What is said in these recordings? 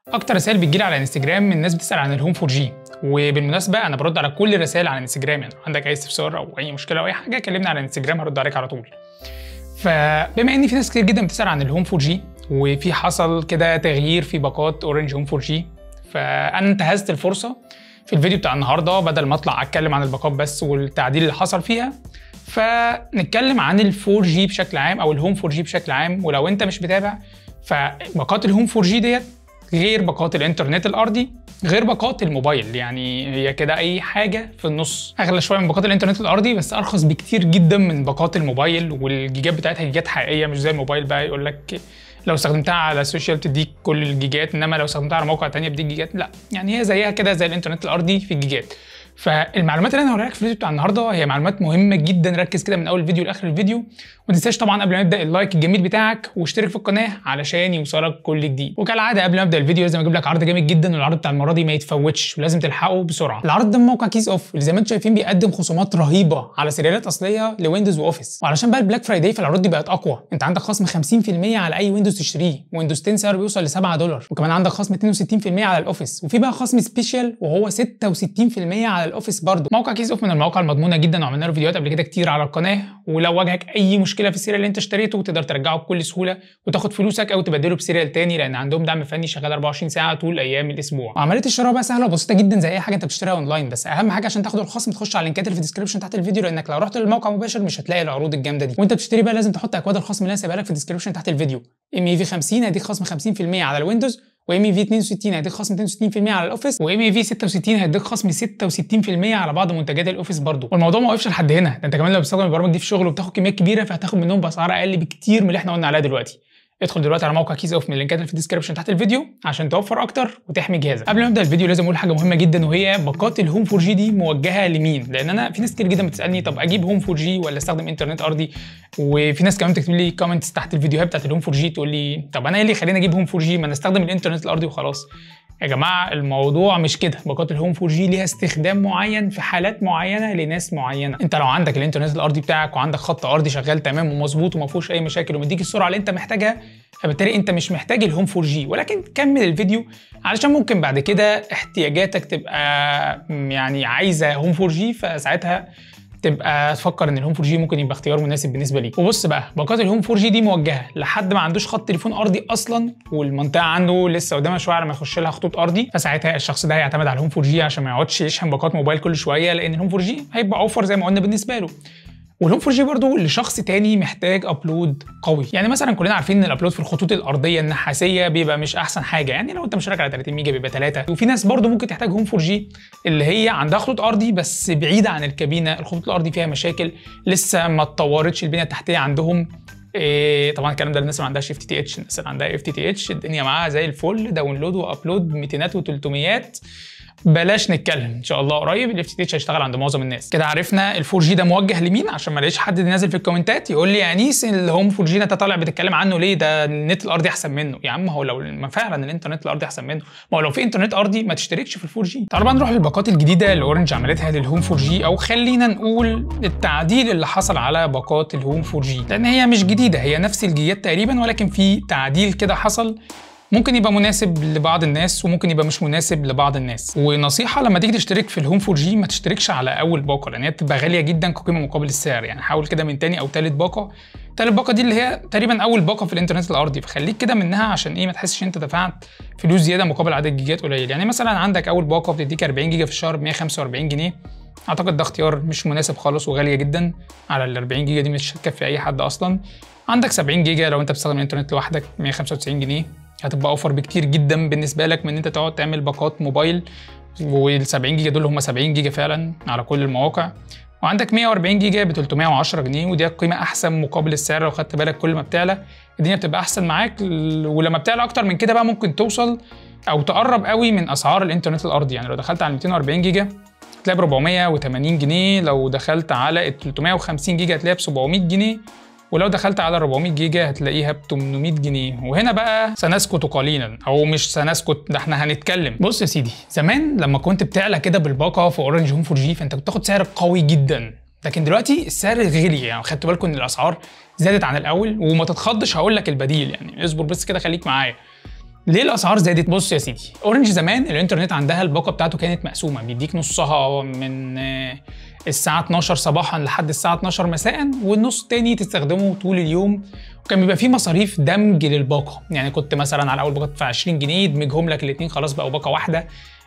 اكتر رسائل بتجيلي على انستجرام من الناس بتسال عن الهوم 4 جي وبالمناسبه انا برد على كل الرسائل على انستجرام يعني عندك اي استفسار او اي مشكله او اي حاجه كلمني على انستجرام هرد عليك على طول فبما ان في ناس كتير جدا بتسال عن الهوم 4 جي وفي حصل كده تغيير في باقات اورنج هوم 4 جي فانا انتهزت الفرصه في الفيديو بتاع النهارده بدل ما اطلع اتكلم عن الباقات بس والتعديل اللي حصل فيها فنتكلم عن ال 4 جي بشكل عام او الهوم 4 جي بشكل عام ولو انت مش متابع فباقات الهوم 4 جي ديت غير باقات الانترنت الارضي غير باقات الموبايل يعني هي كده اي حاجه في النص اغلى شويه من باقات الانترنت الارضي بس ارخص بكتير جدا من باقات الموبايل والجيجات بتاعتها جيجات حقيقيه مش زي الموبايل بقى يقول لك لو استخدمتها على السوشيال تديك كل الجيجات انما لو استخدمتها على موقع تانية بتديك جيجات لا يعني هي زيها كده زي الانترنت الارضي في الجيجات فالمعلومات اللي انا هوريها لك في الفيديو بتاع النهارده هي معلومات مهمه جدا ركز كده من اول الفيديو لاخر الفيديو وما تنساش طبعا قبل ما نبدا اللايك الجميل بتاعك واشترك في القناه علشان يوصلك كل جديد وكالعاده قبل ما ابدا الفيديو لازم اجيب لك عرض جامد جدا والعرض بتاع المره دي ما يتفوتش ولازم تلحقه بسرعه العرض ده من موقع كيس اوف اللي زي ما انتم شايفين بيقدم خصومات رهيبه على سيريالات اصليه لويندوز واوفيس وعلشان بقى البلاك فرايداي فالعروض دي بقت اقوى انت عندك خصم 50% على اي ويندوز تشتريه ويندوز 10 سعره بيوصل ل 7 دولار وكمان عندك خصم 62% على الاوفيس وفي بقى خصم سبيشال وهو 66% على الاوفيس برضه موقع كيس اوف من المواقع المضمونه جدا وعملنا له فيديوهات قبل كده كتير على القناه ولو واجهك اي مشكله في السيريال اللي انت اشتريته تقدر ترجعه بكل سهوله وتاخد فلوسك او تبدله بسيريال تاني لان عندهم دعم فني شغال 24 ساعه طول ايام الاسبوع عمليه الشراء بقى سهله وبسيطه جدا زي اي حاجه انت بتشتريها اونلاين بس اهم حاجه عشان تاخد الخصم تخش على اللينكات اللي في الديسكربشن تحت الفيديو لانك لو رحت للموقع مباشر مش هتلاقي العروض الجامده دي وانت بتشتري بقى لازم تحط اكواد الخصم اللي انا سايبها لك في الديسكربشن تحت الفيديو ام اي في 50 هيديك خصم 50% على الويندوز وام اي في 62 هيديك خصم 62% على الاوفيس وام اي في 66 هيديك خصم 66% على بعض منتجات الاوفيس برضه والموضوع ما وقفش لحد هنا ده انت كمان لو بتستخدم البرامج دي في الشغل وبتاخد كميات كبيره فهتاخد منهم باسعار اقل بكتير من اللي احنا قلنا عليها دلوقتي ادخل دلوقتي على موقع كيس اوف من اللينكات اللي في الديسكربشن تحت الفيديو عشان توفر اكتر وتحمي جهازك قبل ما ابدا الفيديو لازم اقول حاجه مهمه جدا وهي باقات الهوم 4 جي دي موجهه لمين لان انا في ناس كتير جدا بتسالني طب اجيب هوم 4 جي ولا استخدم انترنت ارضي وفي ناس كمان تكتب لي كومنتس تحت الفيديوهات بتاعت الهوم 4 جي تقول لي طب انا ايه اللي يخليني اجيب هوم 4 جي ما انا استخدم الانترنت الارضي وخلاص يا جماعه الموضوع مش كده باقات الهوم 4 جي ليها استخدام معين في حالات معينه لناس معينه انت لو عندك الانترنت الارضي بتاعك وعندك خط ارضي شغال تمام ومظبوط وما فيهوش اي مشاكل ومديك السرعه اللي انت محتاجها فبالتالي انت مش محتاج الهوم 4 جي ولكن كمل الفيديو علشان ممكن بعد كده احتياجاتك تبقى يعني عايزه هوم 4 جي فساعتها تبقى تفكر ان الهوم 4 جي ممكن يبقى اختيار مناسب بالنسبه ليك وبص بقى باقات الهوم 4 جي دي موجهه لحد ما عندوش خط تليفون ارضي اصلا والمنطقه عنده لسه قدامها شويه على ما يخش لها خطوط ارضي فساعتها الشخص ده هيعتمد على الهوم 4 جي عشان ما يقعدش يشحن باقات موبايل كل شويه لان الهوم 4 جي هيبقى اوفر زي ما قلنا بالنسبه له والهوم 4 جي برضه لشخص تاني محتاج ابلود قوي يعني مثلا كلنا عارفين ان الابلود في الخطوط الارضيه النحاسيه بيبقى مش احسن حاجه يعني لو انت مشترك على 30 ميجا بيبقى 3 وفي ناس برضه ممكن تحتاج هوم 4 جي اللي هي عندها خطوط ارضي بس بعيده عن الكابينه الخطوط الارضي فيها مشاكل لسه ما اتطورتش البنيه التحتيه عندهم إيه طبعا الكلام ده للناس اللي ما عندهاش اف تي اتش الناس اللي عندها اف تي اتش الدنيا معاها زي الفل داونلود وابلود 200 و300 بلاش نتكلم ان شاء الله قريب الاف تي اتش هيشتغل عند معظم الناس كده عرفنا ال 4 جي ده موجه لمين عشان ما الاقيش حد نازل في الكومنتات يقول لي يا انيس الهوم 4 جي انت طالع بتتكلم عنه ليه ده النت الارضي احسن منه يا عم هو لو ما فعلا الانترنت الارضي احسن منه ما هو لو في انترنت ارضي ما تشتركش في ال 4 جي تعالوا بقى نروح للباقات الجديده اللي اورنج عملتها للهوم 4 جي او خلينا نقول التعديل اللي حصل على باقات الهوم 4 جي لان هي مش جديده هي نفس الجيات تقريبا ولكن في تعديل كده حصل ممكن يبقى مناسب لبعض الناس وممكن يبقى مش مناسب لبعض الناس ونصيحه لما تيجي تشترك في الهوم 4 جي ما تشتركش على اول باقه لان هي بتبقى غاليه جدا كقيمه مقابل السعر يعني حاول كده من تاني او تالت باقه تالت باقه دي اللي هي تقريبا اول باقه في الانترنت الارضي فخليك كده منها عشان ايه ما تحسش انت دفعت فلوس زياده مقابل عدد جيجات قليل يعني مثلا عندك اول باقه بتديك 40 جيجا في الشهر ب 145 جنيه اعتقد ده اختيار مش مناسب خالص وغاليه جدا على ال 40 جيجا دي مش هتكفي اي حد اصلا عندك 70 جيجا لو انت بتستخدم الانترنت لوحدك 195 جنيه هتبقى اوفر بكتير جدا بالنسبه لك من ان انت تقعد تعمل باقات موبايل وال 70 جيجا دول هم 70 جيجا فعلا على كل المواقع وعندك 140 جيجا ب 310 جنيه ودي قيمه احسن مقابل السعر لو خدت بالك كل ما بتعلى الدنيا بتبقى احسن معاك ولما بتعلى اكتر من كده بقى ممكن توصل او تقرب قوي من اسعار الانترنت الارضي يعني لو دخلت على 240 جيجا هتلاقي ب 480 جنيه لو دخلت على ال 350 جيجا هتلاقيها ب 700 جنيه ولو دخلت على 400 جيجا هتلاقيها ب 800 جنيه وهنا بقى سنسكت قليلا او مش سنسكت ده احنا هنتكلم بص يا سيدي زمان لما كنت بتعلى كده بالباقه في اورنج هوم 4 جي فانت كنت تاخد سعر قوي جدا لكن دلوقتي السعر غلي يعني خدتوا بالكم ان الاسعار زادت عن الاول وما تتخضش هقول لك البديل يعني اصبر بس كده خليك معايا ليه الاسعار زادت بص يا سيدي اورنج زمان الانترنت عندها الباقه بتاعته كانت مقسومه بيديك نصها من آه، الساعه 12 صباحا لحد الساعه 12 مساء والنص التاني تستخدمه طول اليوم وكان بيبقى فيه مصاريف دمج للباقه يعني كنت مثلا على اول باقه تدفع 20 جنيه يدمجهم لك الاثنين خلاص بقوا باقه واحده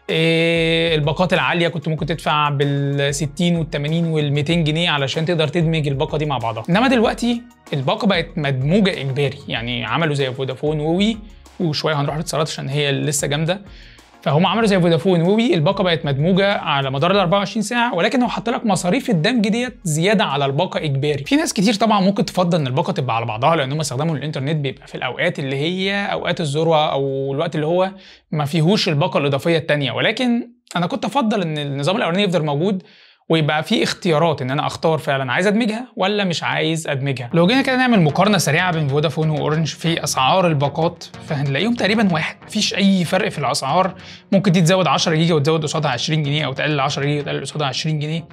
إيه الباقات العاليه كنت ممكن تدفع بال 60 وال 80 وال 200 جنيه علشان تقدر تدمج الباقه دي مع بعضها انما دلوقتي الباقه بقت مدموجه اجباري يعني عملوا زي فودافون ووي وشويه هنروح للاتصالات عشان هي لسه جامده فهم عملوا زي فودافون ووي الباقه بقت مدموجه على مدار ال 24 ساعه ولكن هو حط لك مصاريف الدمج ديت زياده على الباقه اجباري في ناس كتير طبعا ممكن تفضل ان الباقه تبقى على بعضها لان هم استخدامهم للانترنت بيبقى في الاوقات اللي هي اوقات الذروه او الوقت اللي هو ما فيهوش الباقه الاضافيه الثانيه ولكن انا كنت افضل ان النظام الاولاني يفضل موجود ويبقى في اختيارات ان انا اختار فعلا عايز ادمجها ولا مش عايز ادمجها لو جينا كده نعمل مقارنه سريعه بين فودافون واورنج في اسعار الباقات فهنلاقيهم تقريبا واحد مفيش اي فرق في الاسعار ممكن دي تزود 10 جيجا وتزود قصادها 20 جنيه او تقلل 10 جيجا وتقلل قصادها 20 جنيه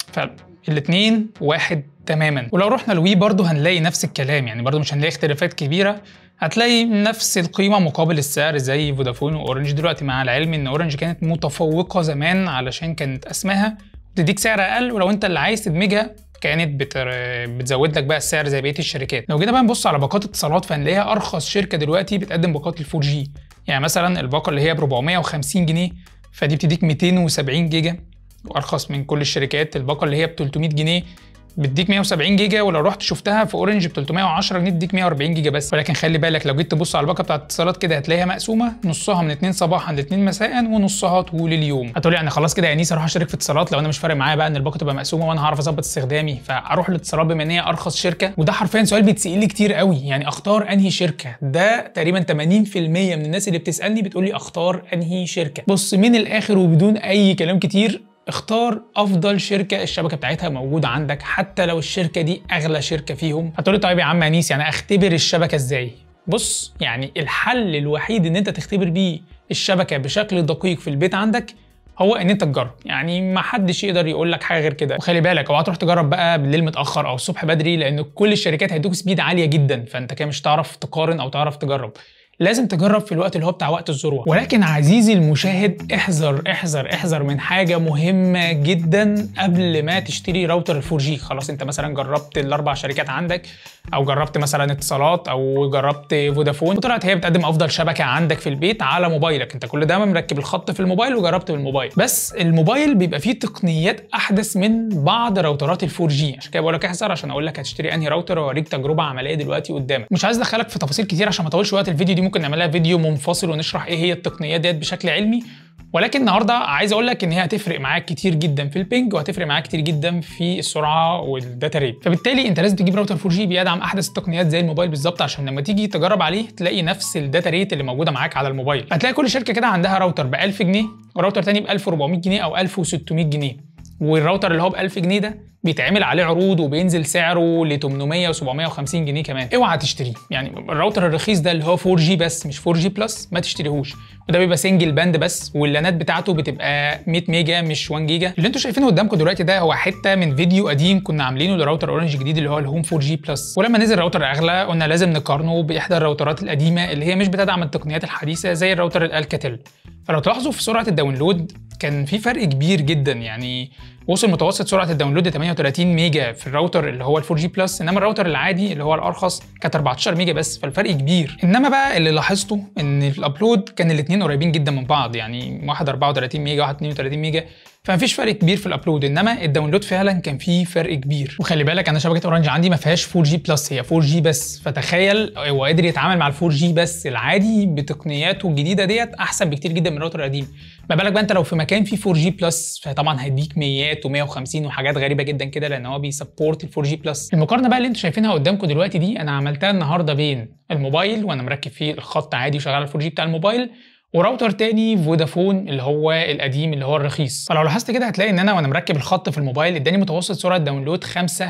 فالاثنين واحد تماما ولو رحنا لوي برضو هنلاقي نفس الكلام يعني برضو مش هنلاقي اختلافات كبيره هتلاقي نفس القيمه مقابل السعر زي فودافون واورنج دلوقتي مع العلم ان اورنج كانت متفوقه زمان علشان كانت اسمها بتديك سعر اقل ولو انت اللي عايز تدمجها كانت بتر... بتزود لك بقى السعر زي بقيه الشركات لو جينا بقى نبص على باقات اتصالات فهنلاقيها ارخص شركه دلوقتي بتقدم باقات ال 4 جي يعني مثلا الباقه اللي هي ب 450 جنيه فدي بتديك 270 جيجا وارخص من كل الشركات الباقه اللي هي ب 300 جنيه بتديك 170 جيجا ولو رحت شفتها في اورنج ب 310 جنيه تديك 140 جيجا بس ولكن خلي بالك لو جيت تبص على الباقه بتاعت الاتصالات كده هتلاقيها مقسومه نصها من 2 صباحا ل 2 مساء ونصها طول اليوم هتقولي يعني خلاص كده يا انيس اروح اشترك في اتصالات لو انا مش فارق معايا بقى ان الباقه تبقى مقسومه وانا هعرف اظبط استخدامي فاروح الاتصالات بما ان هي ارخص شركه وده حرفيا سؤال بيتسال لي كتير قوي يعني اختار انهي شركه ده تقريبا 80% من الناس اللي بتسالني بتقول لي اختار انهي شركه بص من الاخر وبدون اي كلام كتير اختار افضل شركه الشبكه بتاعتها موجوده عندك حتى لو الشركه دي اغلى شركه فيهم هتقولي طيب يا عم انيس يعني اختبر الشبكه ازاي بص يعني الحل الوحيد ان انت تختبر بيه الشبكه بشكل دقيق في البيت عندك هو ان انت تجرب يعني ما حدش يقدر يقول لك حاجه غير كده وخلي بالك اوعى تروح تجرب بقى بالليل متاخر او الصبح بدري لان كل الشركات هيدوك سبيد عاليه جدا فانت كده مش هتعرف تقارن او تعرف تجرب لازم تجرب في الوقت اللي هو بتاع وقت الذروه ولكن عزيزي المشاهد احذر احذر احذر من حاجه مهمه جدا قبل ما تشتري راوتر ال 4 جي خلاص انت مثلا جربت الاربع شركات عندك او جربت مثلا اتصالات او جربت فودافون وطلعت هي بتقدم افضل شبكه عندك في البيت على موبايلك انت كل ده مركب الخط في الموبايل وجربت بالموبايل بس الموبايل بيبقى فيه تقنيات احدث من بعض راوترات ال 4 جي عشان كده بقول لك احذر عشان اقول لك هتشتري انهي راوتر واوريك تجربه عمليه دلوقتي قدامك مش عايز ادخلك في تفاصيل كتير عشان ما اطولش وقت الفيديو دي ممكن نعملها فيديو منفصل ونشرح ايه هي التقنيات ديت بشكل علمي ولكن النهارده عايز اقول لك ان هي هتفرق معاك كتير جدا في البينج وهتفرق معاك كتير جدا في السرعه والداتا ريت فبالتالي انت لازم تجيب راوتر 4 جي بيدعم احدث التقنيات زي الموبايل بالظبط عشان لما تيجي تجرب عليه تلاقي نفس الداتا ريت اللي موجوده معاك على الموبايل هتلاقي كل شركه كده عندها راوتر ب 1000 جنيه وراوتر تاني ب 1400 جنيه او 1600 جنيه والراوتر اللي هو ب 1000 جنيه ده بيتعمل عليه عروض وبينزل سعره ل 800 و750 جنيه كمان اوعى تشتريه يعني الراوتر الرخيص ده اللي هو 4 جي بس مش 4 جي بلس ما تشتريهوش وده بيبقى سنجل باند بس واللانات بتاعته بتبقى 100 ميجا مش 1 جيجا اللي انتوا شايفينه قدامكم دلوقتي ده هو حته من فيديو قديم كنا عاملينه لراوتر اورنج جديد اللي هو الهوم 4 جي بلس ولما نزل راوتر اغلى قلنا لازم نقارنه باحدى الراوترات القديمه اللي هي مش بتدعم التقنيات الحديثه زي الراوتر الالكاتيل فلو تلاحظوا في سرعه الداونلود كان في فرق كبير جدا يعني وصل متوسط سرعه الداونلود 38 ميجا في الراوتر اللي هو ال 4 جي بلس انما الراوتر العادي اللي هو الارخص كانت 14 ميجا بس فالفرق كبير انما بقى اللي لاحظته ان في الابلود كان الاثنين قريبين جدا من بعض يعني واحد 34 ميجا واحد 32 ميجا فمفيش فرق كبير في الابلود انما الداونلود فعلا كان فيه فرق كبير وخلي بالك انا شبكه اورنج عندي ما فيهاش 4 جي بلس هي 4 جي بس فتخيل هو قادر يتعامل مع ال 4 جي بس العادي بتقنياته الجديده ديت احسن بكتير جدا من الراوتر القديم ما بالك بقى انت لو في مكان فيه 4 جي بلس فطبعا هيديك 100 و150 وحاجات غريبه جدا كده لان هو بيسبورت ال 4 جي بلس المقارنه بقى اللي انتوا شايفينها قدامكم دلوقتي دي انا عملتها النهارده بين الموبايل وانا مركب فيه الخط عادي وشغال على 4 جي بتاع الموبايل وراوتر تاني فودافون اللي هو القديم اللي هو الرخيص فلو لاحظت كده هتلاقي ان انا وانا مركب الخط في الموبايل اداني متوسط سرعه داونلود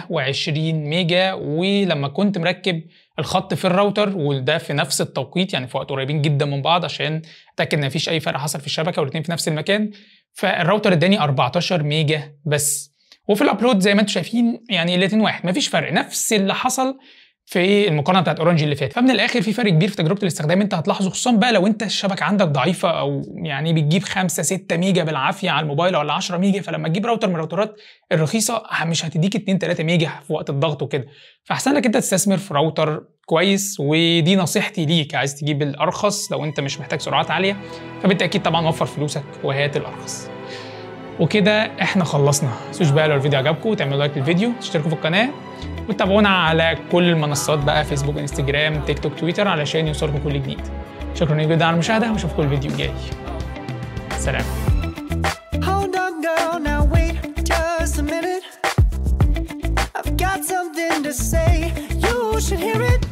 25 ميجا ولما كنت مركب الخط في الراوتر وده في نفس التوقيت يعني في وقت قريبين جدا من بعض عشان اتاكد ان مفيش اي فرق حصل في الشبكه والاثنين في نفس المكان فالراوتر اداني 14 ميجا بس وفي الابلود زي ما انتم شايفين يعني الاثنين واحد مفيش فرق نفس اللي حصل في المقارنه بتاعت اورنج اللي فاتت فمن الاخر في فرق كبير في تجربه الاستخدام انت هتلاحظه خصوصا بقى لو انت الشبكه عندك ضعيفه او يعني بتجيب 5 6 ميجا بالعافيه على الموبايل ولا 10 ميجا فلما تجيب راوتر من الراوترات الرخيصه مش هتديك 2 3 ميجا في وقت الضغط وكده فاحسن لك انت تستثمر في راوتر كويس ودي نصيحتي ليك عايز تجيب الارخص لو انت مش محتاج سرعات عاليه فبالتاكيد طبعا وفر فلوسك وهات الارخص وكده احنا خلصنا متنسوش بقى لو الفيديو عجبكم تعملوا لايك للفيديو تشتركوا في القناه وتابعونا على كل المنصات بقى فيسبوك انستجرام تيك توك تويتر علشان يوصلكم كل جديد شكرا جدا على المشاهده واشوفكم الفيديو الجاي سلام Hold on, girl, now wait just a minute. I've got something to say, you should hear it.